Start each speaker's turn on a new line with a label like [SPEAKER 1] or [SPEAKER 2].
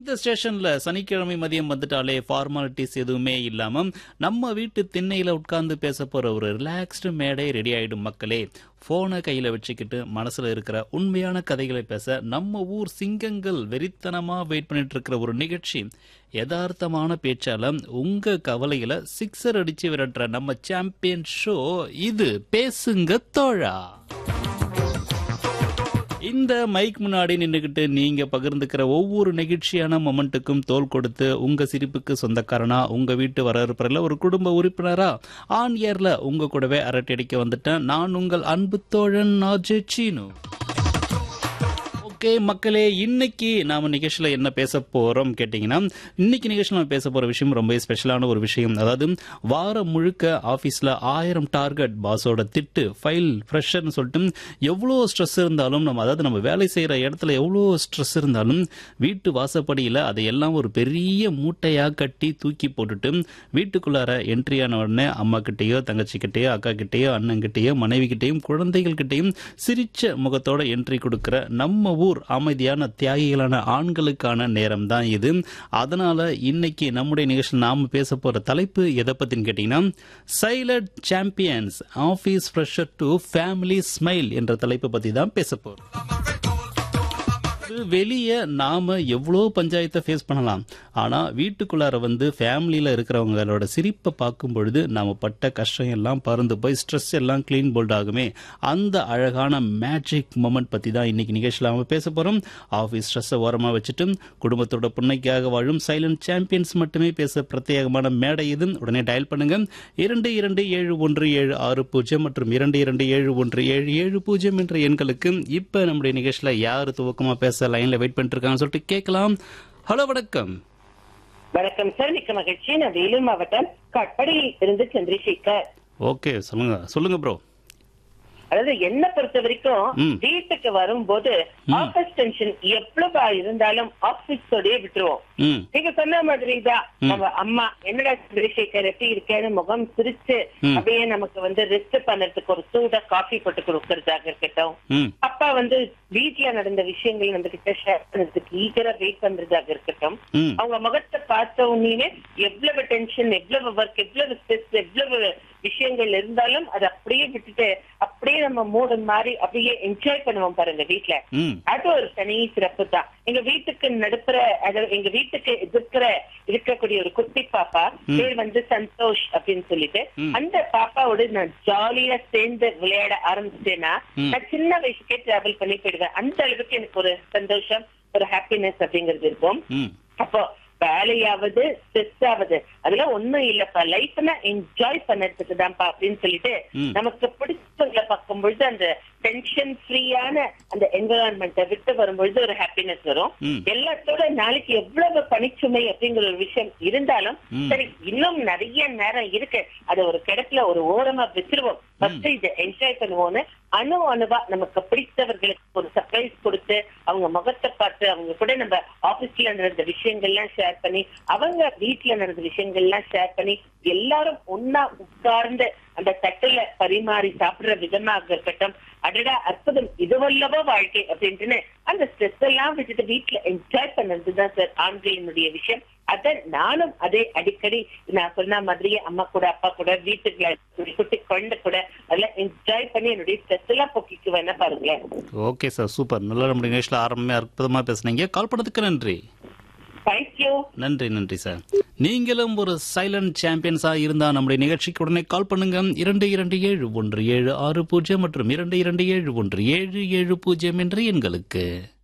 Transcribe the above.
[SPEAKER 1] இந்த ஸ்டேஷன்ல சனிக்கிழமை மதியம் வந்துட்டாலே ஃபார்மாலிட்டிஸ் எதுவுமே இல்லாம நம்ம வீட்டு திண்ணையில உட்கார்ந்து பேச போற ஒரு ரிலாக்ஸ்டு மேடை ரெடி ஆயிடும் மக்களே போனை கையில வச்சுக்கிட்டு மனசுல இருக்கிற உண்மையான கதைகளை பேச நம்ம ஊர் சிங்கங்கள் வெறித்தனமா வெயிட் பண்ணிட்டு இருக்கிற ஒரு நிகழ்ச்சி யதார்த்தமான பேச்சால உங்க கவலையில சிக்ஸர் அடிச்சு விரட்டுற நம்ம சாம்பியன் ஷோ இது பேசுங்க தோழா இந்த மைக் முன்னாடி நின்றுகிட்டு நீங்க பகிர்ந்துக்கிற ஒவ்வொரு நெகிழ்ச்சியான மொமெண்ட்டுக்கும் தோல் கொடுத்து உங்க சிரிப்புக்கு சொந்தக்காரனா உங்க வீட்டு வரவேற்புல ஒரு குடும்ப உறுப்பினரா ஆன் இயர்ல உங்க கூடவே அரட்டை அடிக்க வந்துட்டேன் நான் உங்கள் அன்பு தோழன் நாஜே சீனு ஓகே மக்களே இன்னைக்கு நாம நிகழ்ச்சியில என்ன பேச போறோம் கேட்டீங்கன்னா இன்னைக்கு நிகழ்ச்சியில் நம்ம பேச போற விஷயம் ரொம்ப ஸ்பெஷலான ஒரு விஷயம் அதாவது வாரம் முழுக்க ஆபீஸ்ல ஆயிரம் டார்கெட் பாஸோட திட்டு ஃபைல் ப்ரெஷர்னு சொல்லிட்டு எவ்வளோ ஸ்ட்ரெஸ் இருந்தாலும் நம்ம அதாவது நம்ம வேலை செய்யற இடத்துல எவ்வளோ ஸ்ட்ரெஸ் இருந்தாலும் வீட்டு வாசப்படியில அதையெல்லாம் ஒரு பெரிய மூட்டையா கட்டி தூக்கி போட்டுட்டு வீட்டுக்குள்ளார என்ட்ரி ஆன உடனே அம்மா கிட்டேயோ தங்கச்சி கிட்டேயோ அக்கா கிட்டேயோ அண்ணன் கிட்டேயோ மனைவி கிட்டேயும் குழந்தைகள் கிட்டேயும் சிரிச்ச முகத்தோட என்ட்ரி கொடுக்கிற நம்ம ஊர் அமைதியான தியாகிகளான ஆண்களுக்கான நேரம் தான் இது அதனால இன்னைக்கு நம்முடைய நிகழ்ச்சியில் நாம பேச போற தலைப்பு எதை பத்தின்னு கேட்டீங்கன்னா silent champions office pressure to family smile என்ற தலைப்பை பத்தி தான் பேச போறோம் வெளியே நாம எவ்வளோ பஞ்சாயத்தை ஃபேஸ் பண்ணலாம் ஆனா வீட்டுக்குள்ளார வந்து ஃபேமிலியில இருக்கிறவங்களோட சிரிப்பை பார்க்கும் பொழுது நாம பட்ட கஷ்டம் எல்லாம் பறந்து போய் ஸ்ட்ரெஸ் எல்லாம் கிளீன் போல்ட் ஆகுமே அந்த அழகான மேஜிக் மொமெண்ட் பத்தி தான் இன்னைக்கு நிகழ்ச்சியில் நாம பேச போறோம் ஆஃபீஸ் ஸ்ட்ரெஸ்ஸை ஓரமா வச்சுட்டு குடும்பத்தோட புன்னைக்காக வாழும் சைலண்ட் சாம்பியன்ஸ் மட்டுமே பேச பிரத்யேகமான மேடை இது உடனே டயல் பண்ணுங்க இரண்டு இரண்டு ஏழு ஒன்று ஏழு ஆறு பூஜ்ஜியம் மற்றும் இரண்டு இரண்டு ஏழு ஒன்று ஏழு ஏழு பூஜ்ஜியம் என்ற எண்களுக்கு இப்ப நம்முடைய நிகழ்ச்சியில யாரு துவக்கமா பேச லைன்ல வெயிட் பண்ணிட்டு இருக்காங்கன்னு சொல்லிட்டு கேட்கலாம் ஹலோ வணக்கம்
[SPEAKER 2] வணக்கம் சார் மிக்க மகிழ்ச்சி நான் வேலூர் மாவட்டம் கட்படியில் இருந்து சந்திரசேகர்
[SPEAKER 1] ஓகே சொல்லுங்க சொல்லுங்க ப்ரோ
[SPEAKER 2] அதாவது என்ன பொறுத்த வரைக்கும்
[SPEAKER 1] ம்.
[SPEAKER 2] வீட்டுக்கு வரும்போது ஆபீஸ் டென்ஷன் எவ்வளவு இருந்தாலும் ஆபீஸோடய விட்டுருவோம்
[SPEAKER 1] ம்
[SPEAKER 2] நீங்க சொன்ன மாதிரி தான் நம்ம அம்மா என்னடா சந்திரசேகர் எப்படி இருக்கேன்னு முகம் சிரிச்சு
[SPEAKER 1] ம்.
[SPEAKER 2] அப்படியே நமக்கு வந்து ரெஸ்ட் பண்ணறதுக்கு ஒரு சூடா காஃபி போட்டு கொடுக்கறதாக இருக்கட்டும்
[SPEAKER 1] ம்
[SPEAKER 2] அப்பா வந்து வீட்ல நடந்த விஷயங்கள் நம்ம கிட்ட ஷேர் பண்றதுக்கு ஈகரா வெயிட் பண்றதாக இருக்கட்டும்
[SPEAKER 1] ம்
[SPEAKER 2] அவங்க முகத்தை பார்த்த உடனே எவ்வளவு டென்ஷன் எவ்வளவு ஒர்க் எவ்வளவு ஸ்ட்ரெஸ் எவ்வளவு விஷயங்கள் இருந்தாலும் அதை அப்படியே விட்டுட்டு அப்படியே நம்ம மூடு மாதிரி அப்படியே என்ஜாய் பண்ணுவோம் பாருங்க வீட்ல
[SPEAKER 1] ம்
[SPEAKER 2] அது ஒரு தனி சிறப்பு தான் எங்க வீட்டுக்கு நடுப்புற அதாவது எங்க வீட்டுக்கு எதிர்க்கிற இருக்கக்கூடிய ஒரு குட்டி பாப்பா பேர் வந்து சந்தோஷ் அப்படின்னு சொல்லிட்டு
[SPEAKER 1] ம்.
[SPEAKER 2] அந்த பாப்பாவோட நான் ஜாலியா சேர்ந்து விளையாட ஆரம்பிச்சேன்னா
[SPEAKER 1] ம்.
[SPEAKER 2] நான் சின்ன வயசுக்கே டிராவல் பண்ணி போயிடுவேன் அந்த அளவுக்கு எனக்கு ஒரு சந்தோஷம் ஒரு ஹாப்பினஸ் அப்படிங்கிறது இருக்கும்
[SPEAKER 1] ம்
[SPEAKER 2] அப்போ வேலையாவது ஸ்ட்ரெஸ் ஆகுது அதெல்லாம் ஒண்ணும் இல்லப்பா லைஃப்னா என்ஜாய் பண்ணதுக்கு தான்ப்பா அப்படின்னு சொல்லிட்டு
[SPEAKER 1] ம்.
[SPEAKER 2] நமக்கு பிடிச்சவங்களை பார்க்கும் பொழுது அந்த டென்ஷன் ஃப்ரீயான அந்த என்வரான்மெண்ட்டை விட்டு வரும்பொழுது ஒரு ஹாப்பினஸ் வரும்
[SPEAKER 1] ம்.
[SPEAKER 2] எல்லாத்தோட நாளைக்கு எவ்வளவு பணிச்சுமை அப்படிங்கிற ஒரு விஷயம் இருந்தாலும்
[SPEAKER 1] ம்.
[SPEAKER 2] சரி இன்னும் நிறைய நேரம் இருக்கு அதை ஒரு கிடத்துல ஒரு ஓரமா வச்சிருவோம் ஃபர்ஸ்ட் இதை என்ஜாய் பண்ணுவோம்னு அணு அணுவா நமக்கு பிடித்தவர்களுக்கு ஒரு சர்ப்ரைஸ் கொடுத்து அவங்க முகத்தை பார்த்து அவங்க கூட நம்ம ஆபீஸ்ல நடந்த விஷயங்கள்லாம் ஷேர் பண்ணி அவங்க வீட்ல நடந்த விஷயங்கள்லாம் ஷேர் பண்ணி எல்லாரும் ஒன்னா உட்கார்ந்து அந்த தட்டுல பரிமாறி சாப்பிடுற விதமாக இருக்கட்டும் அடடா அற்புதம் இதுவல்லவோ வாழ்க்கை அப்படின்ட்டுன்னு அந்த ஸ்ட்ரெஸ் எல்லாம் விட்டுட்டு வீட்ல என்ஜாய் பண்ணதுதான் சார் ஆண்களினுடைய விஷயம் அத நானும் அதே அடிக்கடி நான் சொன்ன மாதிரியே அம்மா கூட அப்பா கூட வீட்டுக்குள்ள குட்டி குட்டி குழந்தை கூட அதெல்லாம் என்ஜாய் பண்ணி என்னுடைய ஸ்ட்ரெஸ் எல்லாம் போக்கிக்குவேன்னா பாருங்களேன்
[SPEAKER 1] ஓகே சார் சூப்பர் நல்லா நம்முடைய நிகழ்ச்சியில் ஆரம்பமே அற்புதமா பேசுனீங்க கால் பண்ணதுக்கு நன்றி
[SPEAKER 2] தேங்க்யூ
[SPEAKER 1] நன்றி நன்றி சார் நீங்களும் ஒரு சைலண்ட் சாம்பியன்ஸா இருந்தா நம்முடைய நிகழ்ச்சிக்கு உடனே கால் பண்ணுங்க இரண்டு இரண்டு ஏழு ஒன்று ஏழு ஆறு பூஜ்ஜியம் மற்றும் இரண்டு இரண்டு ஏழு ஒன்று ஏழு ஏழு பூஜ்ஜியம் என்ற எண்களுக்கு